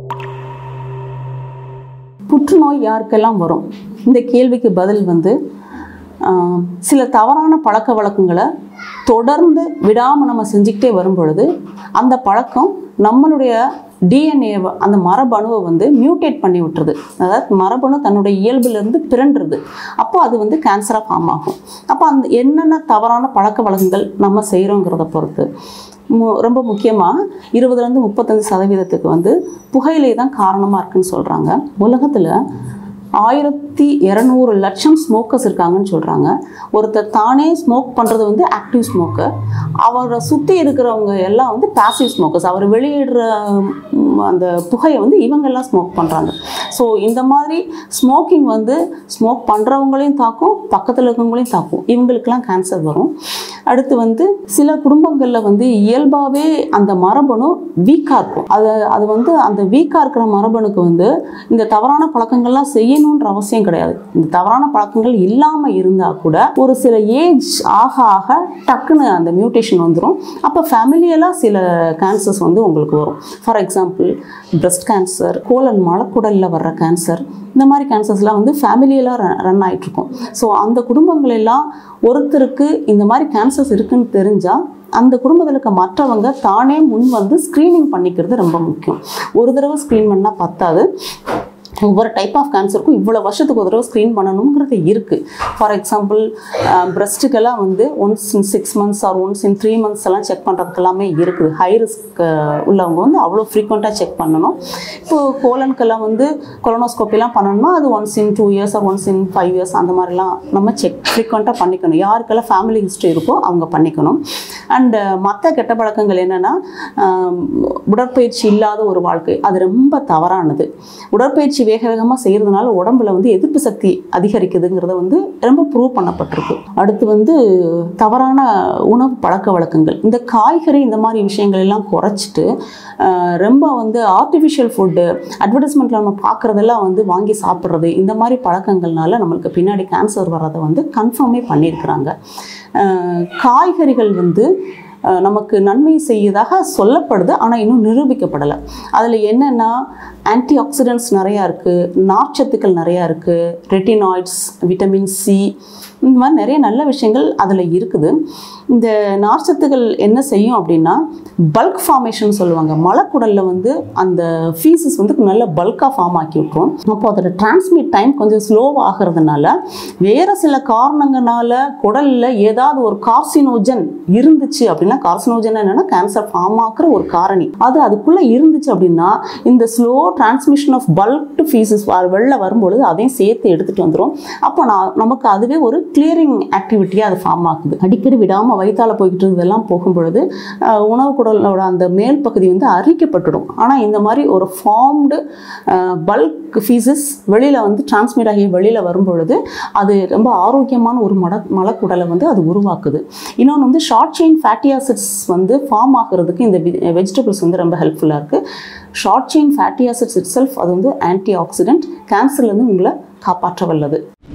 புற்றுநோய் யாருக்கெல்லாம் வரும் இந்த கேள்விக்கு பதில் வந்து ஆஹ், சில தவறான பழக்க வழக்கங்களை தொடர்ந்து விடாமல் நம்ம செஞ்சுக்கிட்டே வரும் பொழுது அந்த பழக்கம் நம்மளுடைய டிஎன்ஏ அந்த மரபணுவை வந்து மியூட்டேட் பண்ணி விட்டுருது அதாவது மரபணு தன்னுடைய இயல்பிலிருந்து பிறண்டுருது அப்போ அது வந்து கேன்சராக ஃபார்ம் ஆகும் அப்போ அந்த என்னென்ன தவறான பழக்க வழக்கங்கள் நம்ம செய்கிறோங்கிறத பொறுத்து மு- ரொம்ப முக்கியமாக இருபதுலேருந்து முப்பத்தஞ்சு சதவீதத்துக்கு வந்து புகையிலை தான் காரணமாக இருக்குன்னு சொல்கிறாங்க உலகத்தில் ஆயிரத்தி இரநூறு லட்சம் ஸ்மோக்கர்ஸ் இருக்காங்கன்னு சொல்கிறாங்க ஒருத்தர் தானே ஸ்மோக் பண்ணுறது வந்து ஆக்டிவ் ஸ்மோக்கர் அவரை சுற்றி இருக்கிறவங்க எல்லாம் வந்து பாசிவ் ஸ்மோக்கர்ஸ் அவர் வெளியிடுற ம், அந்த புகையை வந்து இவங்கெல்லாம் ஸ்மோக் பண்ணுறாங்க ஸோ இந்த மாதிரி ஸ்மோக்கிங் வந்து ஸ்மோக் பண்ணுறவங்களையும் தாக்கும் பக்கத்தில் இருக்கவங்களையும் தாக்கும் இவங்களுக்கெல்லாம் கேன்சர் வரும் அடுத்து வந்து சில குடும்பங்களில் வந்து இயல்பாகவே அந்த மரபணு வீக்காக இருக்கும் அது அது வந்து அந்த வீக்காக இருக்கிற மரபணுக்கு வந்து இந்த தவறான பழக்கங்கள்லாம் செய்யணுன்ற அவசியம் கிடையாது இந்த தவறான பழக்கங்கள் இல்லாமல் இருந்தால் கூட ஒரு சில ஏஜ் ஆக ஆக டக்குன்னு அந்த மியூட்டேஷன் வந்துடும் அப்போ ஃபேமிலியலாக சில கேன்சர்ஸ் வந்து உங்களுக்கு வரும் for example breast cancer colon மலக்குடலில் வர்ற கேன்சர் இந்த மாதிரி கேன்சர்ஸ்லாம் வந்து ஃபேமிலியெல்லாம் ரன் ரன் ஆகிட்ருக்கும் ஸோ அந்த குடும்பங்கள் எல்லாம் ஒருத்தருக்கு இந்த மாதிரி கேன்சர்ஸ் இருக்குன்னு தெரிஞ்சால் அந்த குடும்பத்தில் இருக்க மற்றவங்க தானே முன் வந்து ஸ்க்ரீனிங் பண்ணிக்கிறது ரொம்ப முக்கியம் ஒரு தடவை ஸ்க்ரீன் பண்ணால் பத்தாது ஒவ்வொரு டைப் ஆஃப் கேன்சருக்கும் இவ்வளோ வருஷத்துக்கு ஒரு தடவை ஸ்க்ரீன் பண்ணணுங்கிறது இருக்குது ஃபார் எக்ஸாம்பிள் பிரஸ்ட்டுக்கெல்லாம் வந்து once in six months or once in three months எல்லாம் செக் பண்ணுறதுக்கு எல்லாமே இருக்குது ஹை ரிஸ்க் உள்ளவங்க வந்து அவ்வளோ ஃப்ரீக்வெண்ட்டாக செக் பண்ணணும் இப்போது கோலனுக்கெல்லாம் வந்து கொலனோஸ்கோப்பிலாம் பண்ணணும்னா அது once in two years or once in five years அந்த மாதிரிலாம் நம்ம செக் ஃப்ரீக்வெண்ட்டாக பண்ணிக்கணும் யாருக்கெல்லாம் ஃபேமிலி ஹிஸ்ட்ரி இருக்கோ அவங்க பண்ணிக்கணும் அண்டு மற்ற கெட்ட பழக்கங்கள் என்னென்னா உடற்பயிற்சி இல்லாத ஒரு வாழ்க்கை அது ரொம்ப தவறானது உடற்பயிற்சி வேக வேகமாக செய்கிறதுனால உடம்புல வந்து எதிர்ப்பு சக்தி அதிகரிக்குதுங்கிறத வந்து ரொம்ப ப்ரூவ் பண்ணப்பட்டிருக்கு அடுத்து வந்து தவறான உணவு பழக்க வழக்கங்கள் இந்த காய்கறி இந்த மாதிரி விஷயங்கள் எல்லாம் குறைச்சிட்டு ஆஹ், ரொம்ப வந்து ஆர்டிஃபிஷியல் ஃபுட்டு அட்வர்டைஸ்மெண்ட்டில் நம்ம பார்க்குறதெல்லாம் வந்து வாங்கி சாப்பிட்றது இந்த மாதிரி பழக்கங்கள்னால நம்மளுக்கு பின்னாடி கேன்சர் வர்றதை வந்து கன்ஃபார்மே பண்ணியிருக்கிறாங்க ஆஹ், காய்கறிகள் வந்து அஹ், நமக்கு நன்மை செய்யதாக சொல்லப்படுது ஆனால் இன்னும் நிரூபிக்கப்படலை அதில் என்னென்னா ஆன்டி ஆக்சிடென்ட்ஸ் நிறையா இருக்குது நார்ச்சத்துக்கள் நிறையா இருக்குது ரெட்டினாய்ட்ஸ் விட்டமின் சி இந்த மாதிரி நிறைய நல்ல விஷயங்கள் அதில் இருக்குது இந்த நார்ச்சத்துக்கள் என்ன செய்யும் அப்படின்னா பல்க் ஃபார்மேஷன் சொல்லுவாங்க மலக்குடலில் வந்து அந்த ஃபீஸஸ் வந்து நல்ல பல்காக ஃபார்ம் ஆக்கி விட்டுரும் அப்போ அதோட டிரான்ஸ்மிட் டைம் கொஞ்சம் ஸ்லோவாக ஆகிறதுனால வேறு சில காரணங்களால குடலில் ஏதாவது ஒரு கார்சினோஜன் இருந்துச்சு அப்படின்னா கார்சினோஜன் என்னன்னா கேன்சர் ஃபார்ம் ஆக்குற ஒரு காரணி அது அதுக்குள்ளே இருந்துச்சு அப்படின்னா இந்த slow transmission of bulk to faeces வெளில வரும்பொழுது அதையும் சேர்த்து எடுத்துகிட்டு வந்துடும் அப்போ நான் நமக்கு அதுவே ஒரு கிளியரிங் ஆக்டிவிட்டியாக அது ஃபார்ம் ஆகுது அடிக்கடி விடாமல் வயிற்றால போய்கிட்டு இருந்ததெல்லாம் போகும்பொழுது அஹ், உணவு குடலோட அந்த மேல் பகுதி வந்து அரிக்கப்பட்டுடும் ஆனால் இந்த மாதிரி ஒரு ஃபார்ம்டு பல்க் ஃபீஸஸ் வெளியில் வந்து டிரான்ஸ்மிட் ஆகி வெளியில் வரும்பொழுது அது ரொம்ப ஆரோக்கியமான ஒரு மட மலக்குடலை வந்து அது உருவாக்குது இன்னொன்று வந்து ஷார்ட் செயின் ஃபேட்டி ஆசிட்ஸ் வந்து ஃபார்ம் ஆகுறதுக்கு இந்த வெஜிடபிள்ஸ் வந்து ரொம்ப ஹெல்ப்ஃபுல்லாக இருக்குது short chain fatty acids itself அது வந்து ஆன்டி ஆக்சிடென்ட் கேன்சர்லேருந்து உங்களை காப்பாற்ற வல்லது